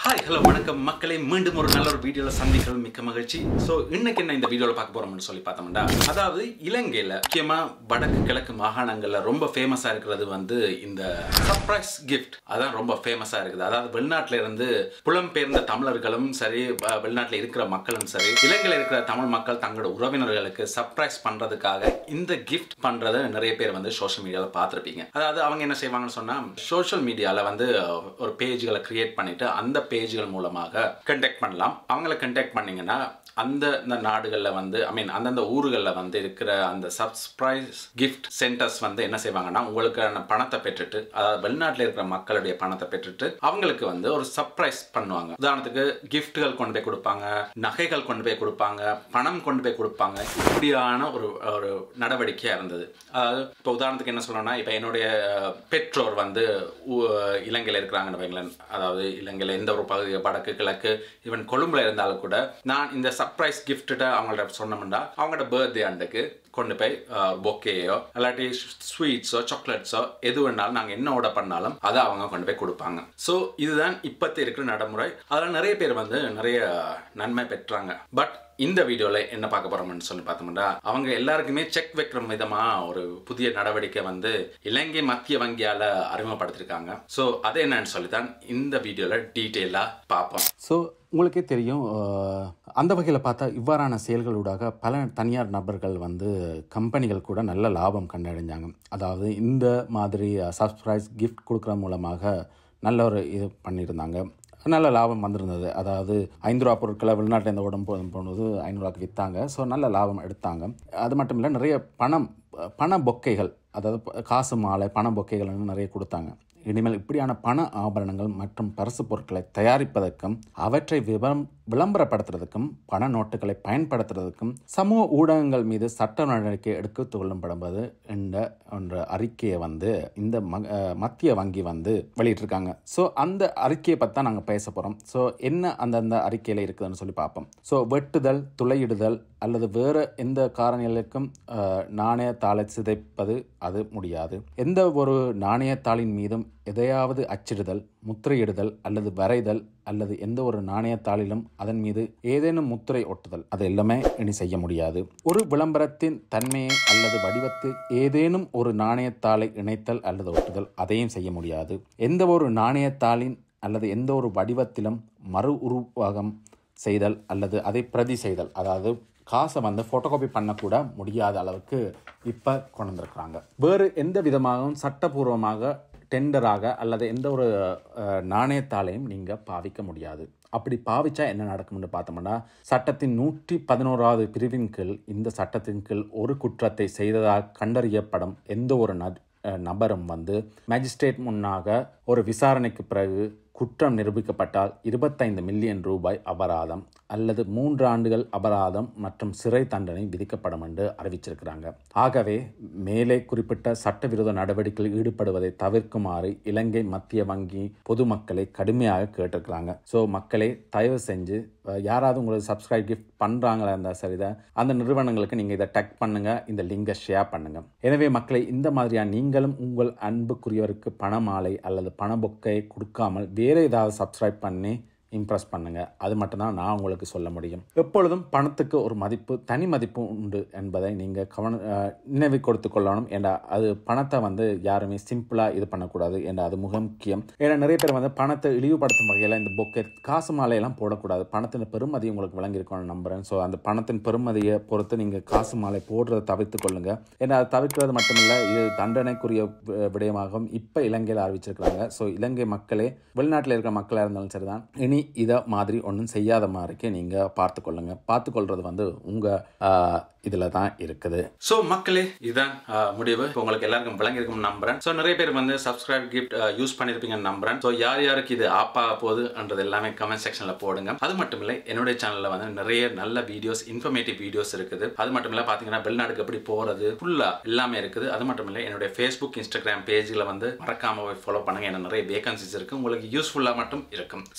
hi hello வணக்கம் மக்களே மீண்டும் ஒரு நல்ல ஒரு வீடியோவில் சந்திக்கிறது மிக்க மகிழ்ச்சி ஸோ இன்னைக்கு என்ன இந்த வீடியோவில் பார்க்க போறோம்னு சொல்லி பார்த்தோம்னா அதாவது இலங்கையில் முக்கியமாக வடக்கு கிழக்கு மாகாணங்களில் ரொம்ப ஃபேமஸாக இருக்கிறது வந்து இந்த சர்ப்ரைஸ் கிஃப்ட் அதான் ரொம்ப ஃபேமஸாக இருக்குது அதாவது வெளிநாட்டில் இருந்து புலம்பெயர்ந்த தமிழர்களும் சரி வ- வெளிநாட்டில் இருக்கிற மக்களும் சரி இலங்கையில் இருக்கிற தமிழ் மக்கள் தங்களோட உறவினர்களுக்கு சர்ப்ரைஸ் பண்ணுறதுக்காக இந்த கிஃப்ட் பண்ணுறதை நிறைய பேர் வந்து சோஷியல் மீடியாவில் பார்த்துருப்பீங்க அதாவது அவங்க என்ன செய்வாங்கன்னு சொன்னால் சோஷியல் மீடியாவில் வந்து ஒரு பேஜ்களை கிரியேட் பண்ணிட்டு அந்த பேஜ்கள் மூலமாக கண்டெக்ட் பண்ணலாம் அவங்கள கண்டெக்ட் பண்ணீங்கன்னா அந்த இந்த நாடுகளில் வந்து ஐ மீன் அந்தந்த ஊர்களில் வந்து இருக்கிற அந்த சர்ப்ரைஸ் கிஃப்ட் சென்டர்ஸ் வந்து என்ன செய்வாங்கன்னா உங்களுக்கான பணத்தை பெற்றுட்டு அதாவது வெளிநாட்டில் இருக்கிற மக்களுடைய பணத்தை பெற்றுட்டு அவங்களுக்கு வந்து ஒரு சர்ப்ரைஸ் பண்ணுவாங்க உதாரணத்துக்கு கிஃப்ட்கள் கொண்டு போய் கொடுப்பாங்க நகைகள் கொண்டு போய் கொடுப்பாங்க பணம் கொண்டு போய் கொடுப்பாங்க இப்படியான ஒரு ஒரு நடவடிக்கையாக இருந்தது அதாவது இப்போ உதாரணத்துக்கு என்ன சொல்லணும்னா இப்போ என்னுடைய அஹ், பெற்றோர் வந்து ஊ- இலங்கையில் இருக்கிறாங்கன்னு வைங்களேன் அதாவது இலங்கையில் எந்த ஒரு பகுதி வடக்கு கிழக்கு ஈவன் கொழும்புல இருந்தாலும் கூட நான் இந்த சர்ப்ரைஸ் கிஃப்ட்டை அவங்கள்ட்ட சொன்னோம்னா அவங்களோட பர்த்டே அன்றைக்கு கொண்டு போய் பொக்கேயோ இல்லாட்டி ஸ்வீட்ஸோ சாக்லேட்ஸோ எது வேணாலும் நாங்கள் என்ன ஆர்டர் பண்ணாலும் அதை அவங்க கொண்டு போய் கொடுப்பாங்க ஸோ இதுதான் இப்போத்தி இருக்கிற நடைமுறை அதில் நிறைய பேர் வந்து நிறைய நன்மை பெற்றாங்க பட் இந்த வீடியோவில் என்ன பார்க்க போகிறோம்னு சொல்லி பார்த்தோம்னா அவங்க எல்லாருக்குமே செக் வைக்கிற விதமாக ஒரு புதிய நடவடிக்கை வந்து இலங்கை மத்திய வங்கியால் அறிமுகப்படுத்திருக்காங்க ஸோ அது என்னன்னு சொல்லி தான் இந்த வீடியோவில் டீட்டெயிலாக பார்ப்போம் ஸோ உங்களுக்கே தெரியும் அஹ், அந்த வகையில் பார்த்தா இவ்வாறான செயல்களூடாக பல தனியார் நபர்கள் வந்து கம்பெனிகள் கூட நல்ல லாபம் கண்டடைஞ்சாங்க அதாவது இந்த மாதிரி சர்ப்ரைஸ் கிஃப்ட் கொடுக்குற மூலமாக நல்ல ஒரு இது பண்ணியிருந்தாங்க நல்ல லாபம் வந்திருந்தது அதாவது ஐந்து ரூபா பொருட்களை வெளிநாட்டில் இந்த உடம்பு போகும்போது ஐநூறுவாக்கு விற்றாங்க ஸோ நல்ல லாபம் எடுத்தாங்க அது மட்டும் இல்லை நிறைய பணம் பண பொக்கைகள் அதாவது ப- காசு மாலை பண பொக்கைகள்னு நிறைய கொடுத்தாங்க இனிமேல் இப்படியான பண ஆபரணங்கள் மற்றும் பரிசு பொருட்களை தயாரிப்பதற்கும் அவற்றை விவரம் விளம்பரப்படுத்துறதுக்கும் பண நோட்டுகளை பயன்படுத்துறதுக்கும் சமூக ஊடகங்கள் மீது சட்ட நடவடிக்கை எடுத்து கொள்ளப்படுவது என்ற என்ற அறிக்கையை வந்து இந்த ம- அஹ் மத்திய வங்கி வந்து வெளியிட்டிருக்காங்க ஸோ அந்த அறிக்கையை பற்றி தான் நாங்கள் பேச போகிறோம் ஸோ என்ன அந்தந்த அறிக்கையில் இருக்குதுன்னு சொல்லி பார்ப்போம் ஸோ வெட்டுதல் துளையிடுதல் அல்லது வேறு எந்த காரணிகளுக்கும் அஹ், நாணயத்தாளை சிதைப்பது அது முடியாது எந்த ஒரு நாணயத்தாளின் மீதும் எதையாவது அச்சிடுதல் முத்திரையிடுதல் அல்லது வரைதல் அல்லது எந்த ஒரு நாணயத்தாளிலும் அதன் மீது ஏதேனும் முத்திரை ஒட்டுதல் அது எல்லாமே இனி செய்ய முடியாது ஒரு விளம்பரத்தின் தன்மையை அல்லது வடிவத்தில் ஏதேனும் ஒரு நாணயத்தாளை இணைத்தல் அல்லது ஒட்டுதல் அதையும் செய்ய முடியாது எந்த ஒரு நாணயத்தாளின் அல்லது எந்த ஒரு வடிவத்திலும் மறு உருவாகம் செய்தல் அல்லது அதை பிரதி செய்தல் அதாவது காசை வந்து ஃபோட்டோகாப்பி பண்ணக்கூட முடியாத அளவுக்கு இப்போ கொண்டு வந்திருக்கிறாங்க வேறு எந்த விதமாகவும் சட்டபூர்வமாக டெண்டராக அல்லது எந்த ஒரு அஹ், நாணயத்தாலையும் நீங்கள் பாவிக்க முடியாது அப்படி பாவிச்சா என்ன நடக்கும்னு பார்த்தோம்னா சட்டத்தின் நூற்றி பதினோராவது பிரிவின் கீழ் இந்த சட்டத்தின் கீழ் ஒரு குற்றத்தை செய்ததாக கண்டறியப்படும் எந்த ஒரு ந- அஹ், நபரும் வந்து மேஜிஸ்ட்ரேட் முன்னாக ஒரு விசாரணைக்கு பிறகு குற்றம் நிரூபிக்கப்பட்டால் இருபத்தைந்து மில்லியன் ரூபாய் அபராதம் அல்லது மூன்று ஆண்டுகள் அபராதம் மற்றும் சிறை தண்டனை விதிக்கப்படும் என்று அறிவிச்சிருக்கிறாங்க ஆகவே மேலே குறிப்பிட்ட சட்டவிரோத நடவடிக்கையில் ஈடுபடுவதை தவிர்க்குமாறு இலங்கை மத்திய வங்கி பொதுமக்களை கடுமையாக கேட்டிருக்கிறாங்க ஸோ மக்களே தயவு செஞ்சு அஹ், யாராவது உங்களுக்கு சப்ஸ்கிரைப் கிஃப்ட் பண்ணுறாங்களா இருந்தால் சரிதான் அந்த நிறுவனங்களுக்கு நீங்கள் இதை டக் பண்ணுங்க இந்த லிங்கை ஷேர் பண்ணுங்க எனவே மக்களை இந்த மாதிரியான நீங்களும் உங்கள் அன்புக்குரியவருக்கு பணமாலை அல்லது பணபொக்கை கொடுக்காமல் வேறு ஏதாவது சப்ஸ்கிரைப் பண்ணி இம்ப்ரெஸ் பண்ணுங்க அது மட்டும்தான் நான் உங்களுக்கு சொல்ல முடியும் எப்பொழுதும் பணத்துக்கு ஒரு மதிப்பு தனி மதிப்பு உண்டு என்பதை நீங்கள் கவன அஹ், நினைவு கொடுத்து கொள்ளணும் ஏன்னா அது பணத்தை வந்து யாருமே சிம்பிளாக இது பண்ணக்கூடாது ஏன்னா அது மிக முக்கியம் ஏன்னா நிறைய பேர் வந்து பணத்தை இழிவுபடுத்தும் வகையில் இந்த பொக்கே காசு மாலையெல்லாம் போடக்கூடாது பணத்தின் பெருமதி உங்களுக்கு விளங்கியிருக்கணும்னு நம்புறேன் ஸோ அந்த பணத்தின் பெருமதியை பொறுத்து நீங்கள் காசு மாலை போடுறதை தவிர்த்து கொள்ளுங்க ஏன்னா அது தவிர்க்கிறது மட்டுமில்ல இது தண்டனைக்குரிய வி- விடயமாகவும் இப்போ இலங்கையில் அறிவிச்சிருக்கிறாங்க ஸோ இலங்கை மக்களே வெளிநாட்டில் இருக்கிற மக்களாக இருந்தாலும் சரிதான் இனி இதை மாதிரி ஒன்றும் செய்யாத மாதிரிக்கு நீங்கள் பார்த்துக்கொள்ளுங்க பார்த்துக்கொள்றது வந்து உங்கள் இதில் தான் இருக்குது ஸோ மக்களே இதுதான் அஹ், முடிவு இப்போ உங்களுக்கு எல்லாருக்கும் விளங்கியிருக்கும் நம்புறேன் ஸோ நிறைய பேர் வந்து சப்ஸ்கிரைப் கிஃப்ட் யூஸ் பண்ணியிருப்பீங்கன்னு நம்புறேன் ஸோ யார் யாருக்கு இது ஆப்பா போகுதுன்றது எல்லாமே கமெண்ட் செக்ஷனில் போடுங்க அது மட்டும் இல்லை என்னுடைய சேனலில் வந்து நிறைய நல்ல வீடியோஸ் இன்ஃபர்மேட்டிவ் வீடியோஸ் இருக்குது அது மட்டும் இல்லை பார்த்தீங்கன்னா வெளிநாட்டுக்கு எப்படி போகிறது ஃபுல்லாக எல்லாமே இருக்குது அது மட்டும் இல்லை என்னுடைய ஃபேஸ்புக் இன்ஸ்டாகிராம் பேஜில் வந்து மறக்காம போய் ஃபாலோ பண்ணுங்க ஏன்னா நிறைய வேகன்சிஸ் இருக்குது உங்களுக்கு யூஸ்ஃபுல்லாக மட்டும் இருக்கும் ஸோ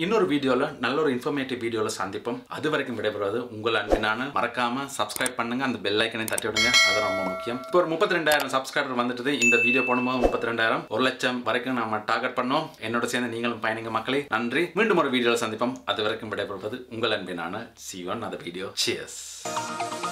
இன்னொரு வீடியோல நல்ல ஒரு இன்ஃபர்மேட்டிவ் வீடியோல சந்திப்போம் அது வரைக்கும் விடைபெறுவது உங்கள் அன்பினான மறக்காம சப்ஸ்கிரைப் பண்ணுங்க அந்த பெல் ஐக்கனை தட்டி விடுங்க அது ரொம்ப முக்கியம் இப்போ ஒரு முப்பத்தி ரெண்டாயிரம் சப்ஸ்கிரைபர் வந்துட்டு இந்த வீடியோ போடும்போது முப்பத்தி ரெண்டாயிரம் ஒரு லட்சம் வரைக்கும் நம்ம டார்கெட் பண்ணோம் என்னோட சேர்ந்து நீங்களும் பயணிங்க மக்களே நன்றி மீண்டும் ஒரு வீடியோவில் சந்திப்போம் அது வரைக்கும் விடைபெறுவது உங்கள் அன்பினான சிவன் அந்த வீடியோ சியர்ஸ்